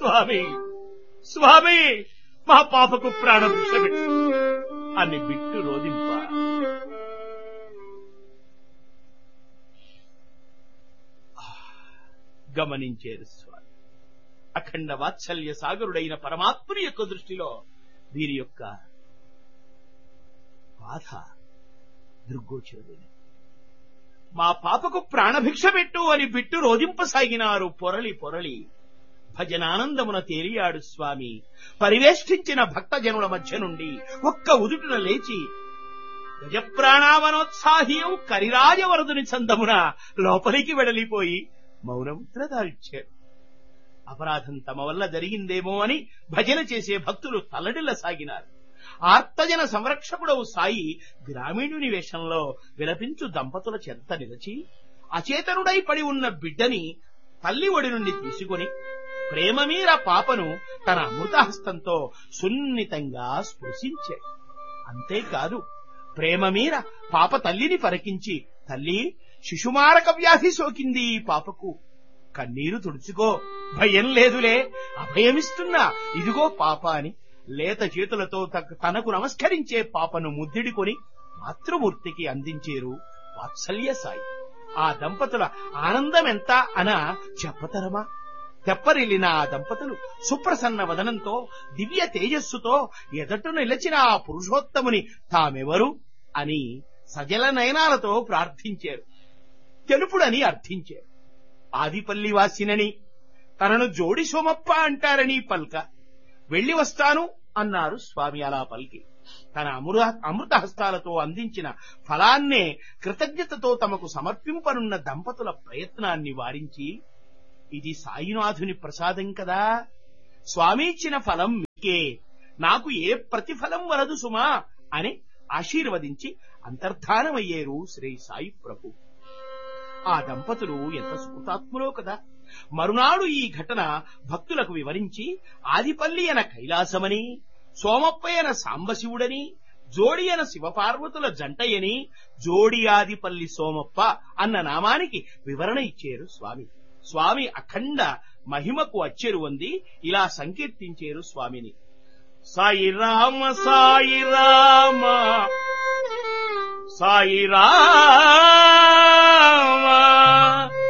స్వామి స్వామి మా పాపకు ప్రాణభిక్ష పెట్టు అని బిట్టు రోదింప గమనించేరు స్వామి అఖండ వాత్సల్య సాగరుడైన పరమాత్ముని యొక్క దృష్టిలో వీరి యొక్క బాధ దృగ్గోచరుడైన మా పాపకు ప్రాణభిక్ష పెట్టు అని బిట్టు రోధింపసాగినారు పొరలి పొరలి భజనానందమున తేలియాడు స్వామి పరివేష్టించిన భక్తజనుల మధ్య నుండి ఒక్క ఉదుటున లేచి గజప్రాణావనోత్సాహీయం కరిరాజవరదుని చందమున లోపలికి వెడలిపోయి మౌనముద్ర దాల్చారు అపరాధం తమ వల్ల జరిగిందేమో అని భజన చేసే భక్తులు తల్లడిల్లసాగినారు ఆర్తజన సంరక్షకుడవు సాయి గ్రామీణుని వేషంలో విలపించు దంపతుల చెంత నిలిచి అచేతనుడై పడి ఉన్న బిడ్డని తల్లి ఒడి నుండి తీసుకుని ప్రేమమీర పాపను తన అమృతహస్తంతో సున్నితంగా స్పృశించాడు అంతేకాదు ప్రేమమీర పాప తల్లిని పరికించి తల్లి శిశుమారక వ్యాధి సోకింది ఈ పాపకు కన్నీరు తుడుచుకో భయం లేదులే అభయమిస్తున్నా ఇదిగో పాప అని లేత చేతులతో తక్- తనకు నమస్కరించే పాపను ముద్దిడికొని మాతృమూర్తికి అందించేరు వాత్సల్య సాయి ఆ దంపతుల ఆనందమెంత అన చెప్పతరమా తెప్పరిల్లిన ఆ దంపతులు సుప్రసన్న వదనంతో దివ్య తేజస్సుతో ఎదట నిలచిన ఆ పురుషోత్తముని తామెవరు అని సజల నయనాలతో ప్రార్థించారు తెలుపుడని అర్థించారు ఆదిపల్లి వాసినని తనను జోడి సోమప్ప అంటారని పల్క వెళ్లి వస్తాను అన్నారు స్వామి అలా పలికి తన అమృత అమృత హస్తాలతో అందించిన ఫలాన్నే కృతజ్ఞతతో తమకు సమర్పింపనున్న దంపతుల ప్రయత్నాన్ని వారించి ఇది సాయినాథుని ప్రసాదం కదా స్వామి ఇచ్చిన ఫలం మీకే నాకు ఏ ప్రతిఫలం వలదు సుమా అని ఆశీర్వదించి అంతర్ధానమయ్యేరు శ్రీ సాయి ప్రభు ఆ దంపతులు ఎంత సుకృతాత్ములో కదా మరునాడు ఈ ఘటన భక్తులకు వివరించి ఆదిపల్లి అన కైలాసమని సోమప్పయన సాంబశివుడని జోడి అన శివపార్వతుల జంటయని జోడి ఆదిపల్లి సోమప్ప అన్న నామానికి వివరణ ఇచ్చారు స్వామి స్వామి అఖండ మహిమకు అచ్చెరు వంది ఇలా సంకీర్తించేరు స్వామిని సాయి రామ సాయి రామ సాయి రామ